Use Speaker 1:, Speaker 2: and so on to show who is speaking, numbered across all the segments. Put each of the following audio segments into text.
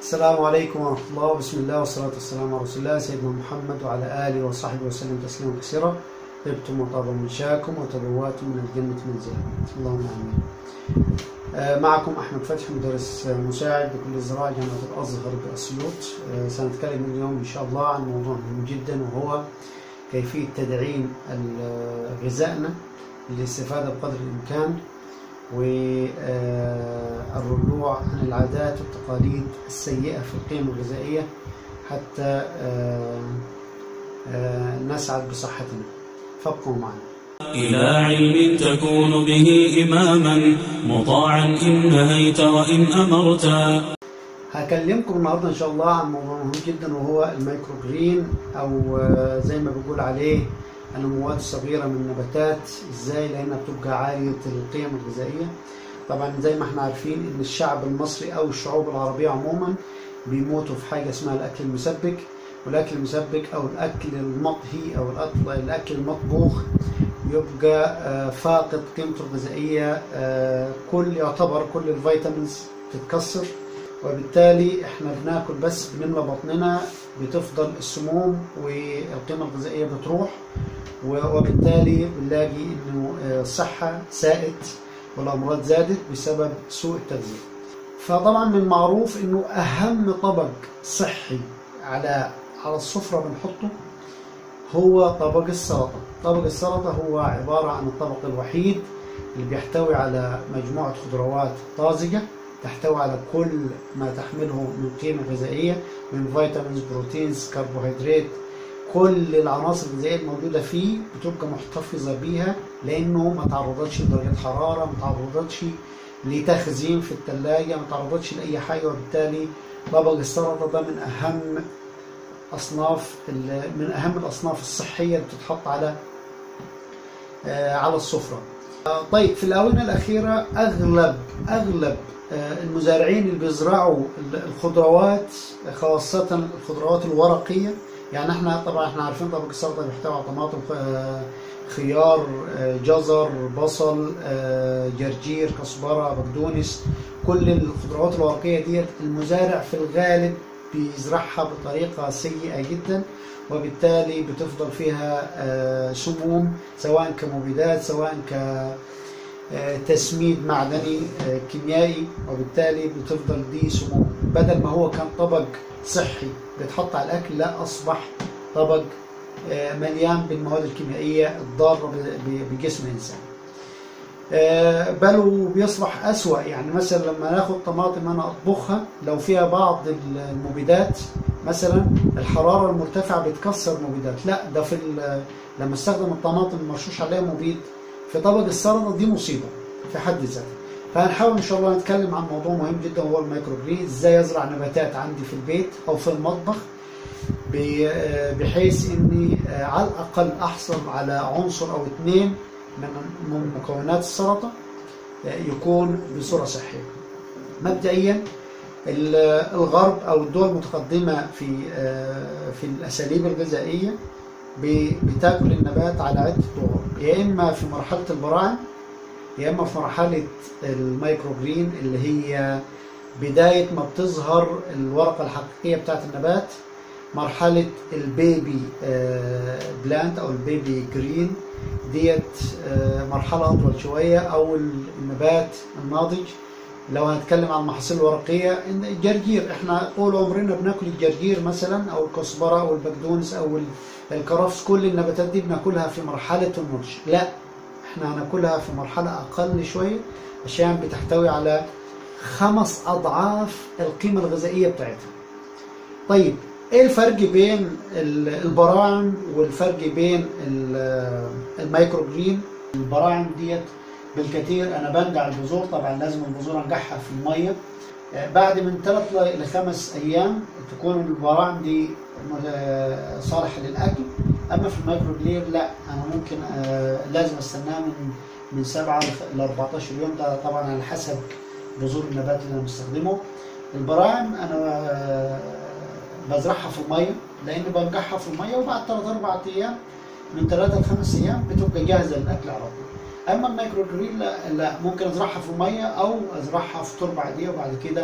Speaker 1: السلام عليكم ورحمة الله بسم الله والصلاة والسلام على رسول الله سيدنا محمد وعلى آله وصحبه وسلم تسليما كثيرا طبتم وطاب منشاكم وتبواتم من الجنة منزلا اللهم آمين آه، معكم أحمد فتحي مدرس مساعد بكل الزراعة جامعة الأزهر بأسيوط آه، سنتكلم اليوم إن شاء الله عن موضوع مهم جدا وهو كيفية تدعيم ال- غذائنا للاستفادة بقدر الإمكان والرجوع عن العادات والتقاليد السيئة في القيم الغذائية حتى آه، آه، نسعد بصحتنا فابقوا معنا
Speaker 2: إلى علم تكون به إماما مطاعا إن نهيت وإن أمرت
Speaker 1: هكلمكم النهارده ان شاء الله عن موضوع مهم جدا وهو الميكرو جرين او آه، زي ما بيقول عليه النموات الصغيره من النباتات ازاي لانها بتبقى عاليه القيم الغذائيه طبعا زي ما احنا عارفين ان الشعب المصري او الشعوب العربيه عموما بيموتوا في حاجه اسمها الاكل المسبك والاكل المسبك او الاكل المطهي او الأكل- الاكل المطبوخ يبقى آه، فاقد قيمته الغذائيه آه، كل يعتبر كل الفيتامينز تتكسر وبالتالي احنا بناكل بس بنملى بطننا بتفضل السموم والقيمة الغذائية بتروح و- وبالتالي بنلاقي انه آه، الصحة ساءت والامراض زادت بسبب سوء التغذية فطبعا من المعروف انه اهم طبق صحي على على السفرة بنحطه هو طبق السلطة طبق السلطة هو عبارة عن الطبق الوحيد اللي بيحتوي على مجموعة خضروات طازجة تحتوي على كل ما تحمله من قيمة غذائية من فيتامينز بروتينز كربوهيدرات كل العناصر الغذائية الموجودة فيه بتبقى محتفظة بيها لأنه ما تعرضتش لدرجة حرارة ما تعرضتش لتخزين في الثلاجة ما تعرضتش لأي حاجة وبالتالي طبق السلطة ده من أهم أصناف ال- من أهم الأصناف الصحية اللي بتتحط على آه، على السفرة آه، طيب في الآونة الأخيرة أغلب أغلب آه، المزارعين اللي بيزرعوا ال- الخضروات خاصة الخضروات الورقية يعني احنا طبعا احنا عارفين طبق السلطة بيحتوي على طماطم آه، خيار آه، جزر بصل آه، جرجير كزبرة بقدونس كل الخضروات الورقية ديت المزارع في الغالب بيزرعها بطريقة سيئة جدا وبالتالي بتفضل فيها آه، سموم سواء كمبيدات سواء ك آه، تسميد معدني آه، كيميائي وبالتالي بتفضل دي سموم بدل ما هو كان طبق صحي بيتحط على الاكل لا اصبح طبق آه، مليان بالمواد الكيميائيه الضاره ب- ب- بجسم الانسان آه، بل وبيصبح أسوأ يعني مثلا لما ناخد طماطم أنا أطبخها لو فيها بعض المبيدات مثلا الحرارة المرتفعة بتكسر مبيدات لا ده في ال- لما استخدم الطماطم المرشوش عليها مبيد في طبق السلطة دي مصيبة في حد ذاتها فهنحاول ان شاء الله نتكلم عن موضوع مهم جدا وهو الميكرو جرين ازاي ازرع نباتات عندي في البيت او في المطبخ ب- آه، بحيث اني آه، على الاقل احصل على عنصر او اثنين من من مكونات السلطه آه، يكون بصوره صحيه. مبدئيا ال- الغرب او الدول المتقدمه في آه، في الاساليب الغذائيه ب- بتاكل النبات على عده طرق يا اما في مرحله البراعم يا اما في مرحله الميكرو جرين اللي هي بدايه ما بتظهر الورقه الحقيقيه بتاعت النبات مرحله البيبي آه، بلانت او البيبي جرين ديت آه، مرحله اطول شويه او النبات الناضج لو هنتكلم عن المحاصيل الورقيه ان الجرجير احنا طول عمرنا بناكل الجرجير مثلا او الكزبره او البقدونس او ال- الكرفس كل النباتات دي بناكلها في مرحله النضج لا احنا هناكلها في مرحله اقل شويه عشان بتحتوي على خمس اضعاف القيمه الغذائيه بتاعتها طيب ايه الفرق بين ال- البراعم والفرق بين ال- الميكرو جرين البراعم ديت بالكثير انا بنقع البذور طبعا لازم البذور انقعها في الميه آه، بعد من ثلاث لخمس ايام تكون البراعم دي آه، صالحه للاكل اما في الميكرو جرين لا انا ممكن آه، لازم استناها من من 7 ل 14 يوم ده طبعا على حسب بذور النبات اللي انا مستخدمه البراعم انا آه، بزرعها في الميه لان بنقعها في الميه وبعد 3 4 ايام من 3 ل 5 ايام بتبقى جاهزه للاكل على طول اما الميكرو جرين لا, لا ممكن ازرعها في الميه او ازرعها في تربه عاديه وبعد كده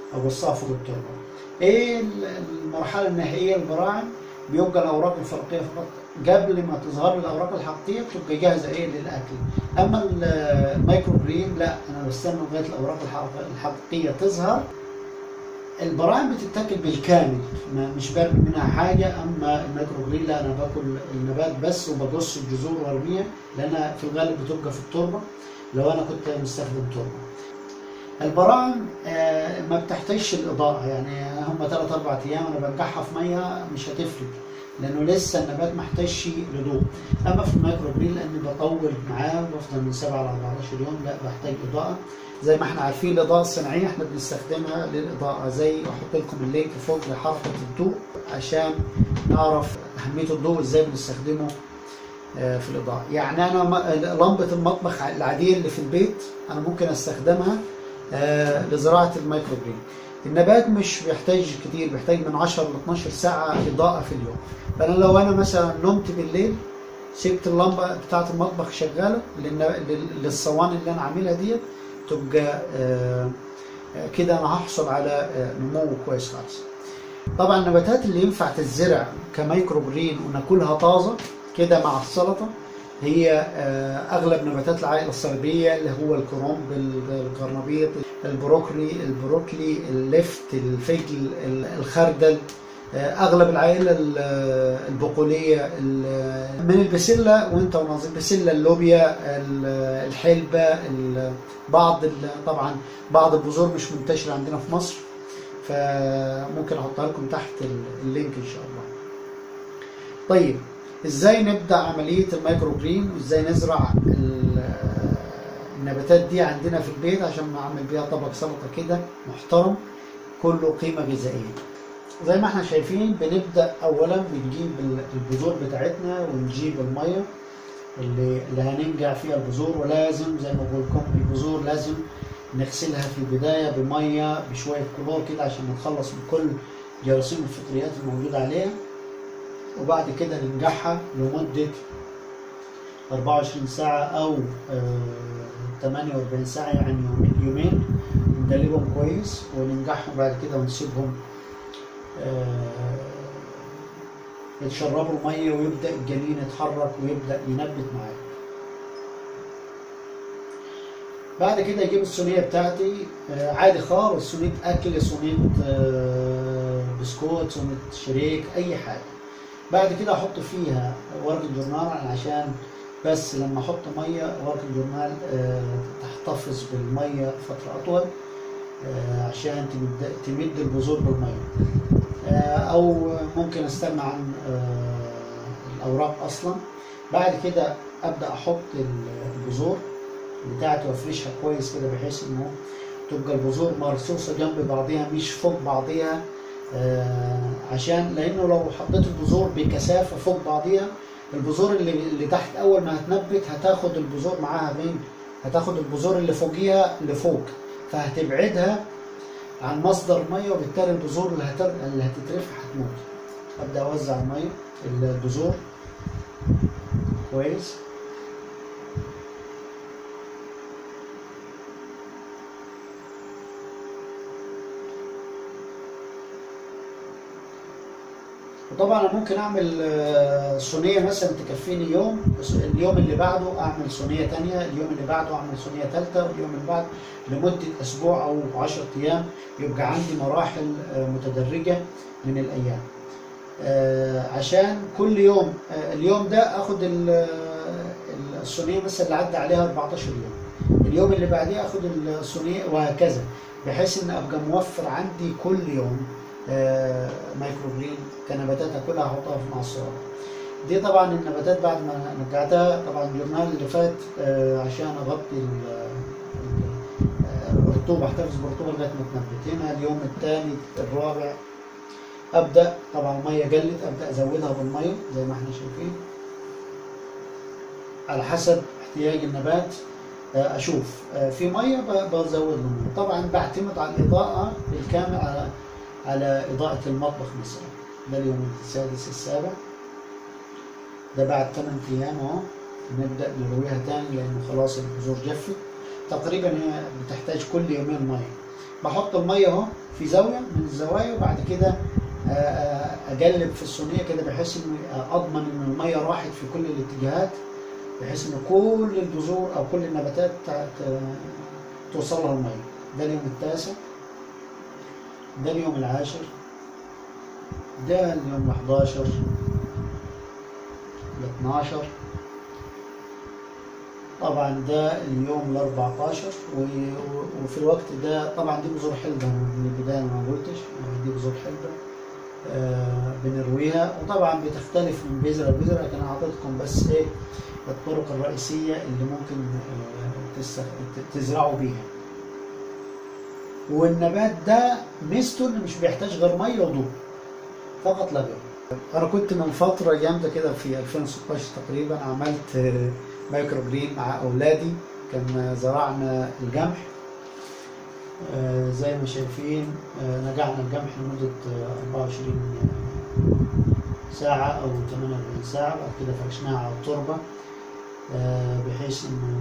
Speaker 1: ابصها فوق التربه ايه المرحله النهائيه للبراعم بيبقى الاوراق الفرقيه فقط قبل ما تظهر لي الاوراق الحقيقيه بتبقى جاهزه ايه للاكل اما المايكرو جرين لا انا بستنى لغايه الاوراق الحق- الحقيقيه تظهر البراعم بتتاكل بالكامل ما مش برمي منها حاجه اما المايكرو جرين لا انا باكل النبات بس وبقص الجذور وارميها لانها في الغالب بتبقى في التربه لو انا كنت مستخدم تربه البراعم آه، ما بتحتاجش الاضاءه يعني هم ثلاث اربع ايام انا بنقعها في ميه مش هتفرق لانه لسه النبات ما احتاجش لضوء اما في المايكرو جرين لاني بطول معاه بفضل من 7 ل 14 يوم لا بحتاج اضاءه زي ما احنا عارفين الاضاءه الصناعيه احنا بنستخدمها للاضاءه زي احط لكم اللينك فوق لحركه الضوء عشان نعرف اهميه الضوء ازاي بنستخدمه آه، في الاضاءه يعني انا م- لمبه المطبخ العاديه اللي في البيت انا ممكن استخدمها آه، لزراعه المايكرو جرين النبات مش بيحتاج كتير بيحتاج من 10 ل 12 ساعه اضاءه في اليوم فانا لو انا مثلا نمت بالليل سبت اللمبه بتاعه المطبخ شغاله للن- لل- للصواني اللي انا عاملها ديت تبقى آه، آه، كده انا هحصل على آه، نمو كويس خالص طبعا النباتات اللي ينفع تتزرع كمايكرو جرين وناكلها طازه كده مع السلطه هي آه، اغلب نباتات العائله الصليبيه اللي هو الكرنب القرنبيط البروكلي البروكلي اللفت الفجل ال- الخردل آه، اغلب العائله ال- البقوليه ال- من البسله وانت ونظير البسله اللوبيا ال- الحلبه ال- بعض ال- طبعا بعض البذور مش منتشره عندنا في مصر فممكن احطها لكم تحت ال- اللينك ان شاء الله طيب ازاي نبدا عمليه المايكرو جرين وازاي نزرع ال- النباتات دي عندنا في البيت عشان نعمل بيها طبق سلطه كده محترم كله قيمه غذائيه زي ما احنا شايفين بنبدا اولا بنجيب ال- البذور بتاعتنا ونجيب الميه اللي اللي هننقع فيها البذور ولازم زي ما بقول لكم البذور لازم نغسلها في البدايه بميه بشويه كلور كده عشان نتخلص من كل جراثيم الفطريات الموجوده عليها وبعد كده ننقعها لمده 24 ساعه او آه، 48 ساعه يعني يومين يومين نقلبهم كويس وننقعهم بعد كده ونسيبهم آه، يتشربوا الميه ويبدا الجنين يتحرك ويبدا ينبت معاك بعد كده اجيب الصينيه بتاعتي آه، عادي خالص صينيه اكل صينيه آه، بسكوت صينيه شريك اي حاجه بعد كده احط فيها ورق الجورنال عشان بس لما احط ميه ورق الجورنال آه، تحتفظ بالميه فتره اطول آه، عشان تمد تمد البذور بالميه آه، او ممكن استغنى عن آه، الاوراق اصلا بعد كده ابدا احط البذور بتاعتي وافرشها كويس كده بحيث انه تبقى البذور مرصوصه جنب بعضيها مش فوق بعضيها آه، عشان لانه لو حطيت البذور بكثافه فوق بعضيها البذور اللي اللي تحت اول ما هتنبت هتاخد البذور معاها مين؟ هتاخد البذور اللي فوقيها لفوق فهتبعدها عن مصدر الميه وبالتالي البذور اللي هتر... اللي هتترفع هتموت ابدا اوزع الميه البذور كويس وطبعا انا ممكن اعمل آه، صينيه مثلا تكفيني يوم بس اليوم اللي بعده اعمل صينيه تانية اليوم اللي بعده اعمل صينيه ثالثه واليوم اللي بعده لمده اسبوع او 10 ايام يبقى عندي مراحل آه، متدرجه من الايام آه، عشان كل يوم آه، اليوم ده اخد ال- ال- الصينيه مثلا اللي عدى عليها 14 يوم اليوم اللي بعديه اخد الصينيه وهكذا بحيث ان ابقى موفر عندي كل يوم آه، مايكرو جرين كنباتات اكلها احطها في معصرة دي طبعا النباتات بعد ما نقعتها طبعا الجورنال اللي فات آه، عشان اغطي ال- ال- آه، الرطوبه احتفظ بالرطوبه لغايه ما تنبت هنا اليوم الثاني الرابع ابدا طبعا الميه قلت ابدا ازودها بالميه زي ما احنا شايفين على حسب احتياج النبات آه، اشوف آه، في ميه ب- بزود له ميه طبعا بعتمد على الاضاءه الكامله على على اضاءه المطبخ مثلا ده اليوم السادس السابع ده بعد 8 ايام اهو نبدا نرويها تاني لانه خلاص البذور جفت تقريبا هي بتحتاج كل يومين ميه بحط الميه اهو في زاويه من الزوايا وبعد كده آه، آه، اقلب في الصينيه كده بحيث ان اضمن ان الميه راحت في كل الاتجاهات بحيث ان كل الجذور او كل النباتات ت- ت- توصل لها الميه ده اليوم التاسع ده اليوم العاشر ده اليوم 11 ال 12 طبعا ده اليوم ال 14 و- و- وفي الوقت ده طبعا دي بذور حلبة من البداية أنا ما قلتش دي بذور حلبة آه بنرويها وطبعا بتختلف من بذرة لبذرة لكن أنا أعطيتكم بس إيه الطرق الرئيسية اللي ممكن آه تس- ت- تزرعوا بيها والنبات ده ميزته إنه مش بيحتاج غير مية وضوء فقط لا غير انا كنت من فتره جامده كده في 2016 تقريبا عملت آه، مايكرو جرين مع اولادي كان زرعنا القمح آه، زي ما شايفين آه، نقعنا القمح لمده آه، 24 ساعه او 48 ساعه بعد كده فرشناها على التربه آه، بحيث انه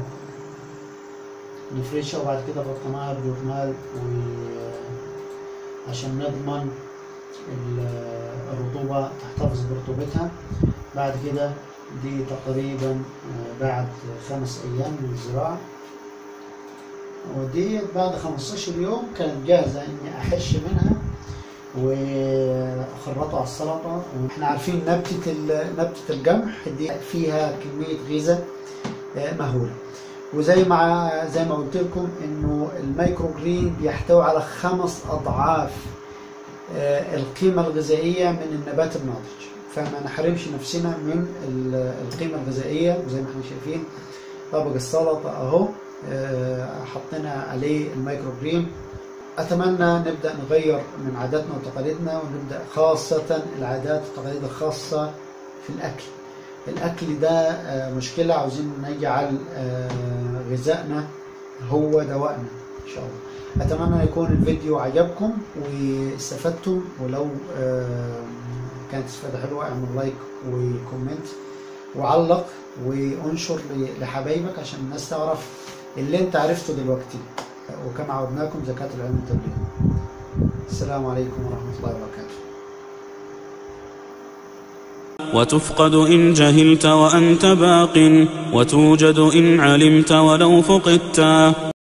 Speaker 1: آه، نفرشها وبعد كده غطيناها بجورنال و- عشان نضمن ال- الرطوبة تحتفظ برطوبتها بعد كده دي تقريبا آه، بعد خمس أيام من الزراعة ودي بعد 15 يوم كانت جاهزة إني أحش منها وأخرطها على السلطة وإحنا عارفين نبتة ال- نبتة القمح دي فيها كمية غذاء آه، مهولة وزي ما زي ما قلت لكم إنه المايكرو جرين بيحتوي على خمس أضعاف آه، القيمة الغذائية من النبات الناضج فما نحرمش نفسنا من ال- القيمة الغذائية وزي ما احنا شايفين طبق السلطة اهو آه، حطينا عليه المايكرو جرين أتمنى نبدأ نغير من عاداتنا وتقاليدنا ونبدأ خاصة العادات والتقاليد الخاصة في الأكل الأكل ده آه، مشكلة عاوزين نجعل آه، غذائنا هو دوائنا إن شاء الله أتمنى يكون الفيديو عجبكم واستفدتم ولو آه، كانت استفادة حلوة اعمل لايك وكومنت وعلق وانشر ل- لحبايبك عشان الناس تعرف اللي انت عرفته دلوقتي وكما عودناكم زكاة العلم والتبليغ السلام عليكم ورحمة الله وبركاته
Speaker 2: وتفقد إن جهلت وأنت باق وتوجد إن علمت ولو فقدت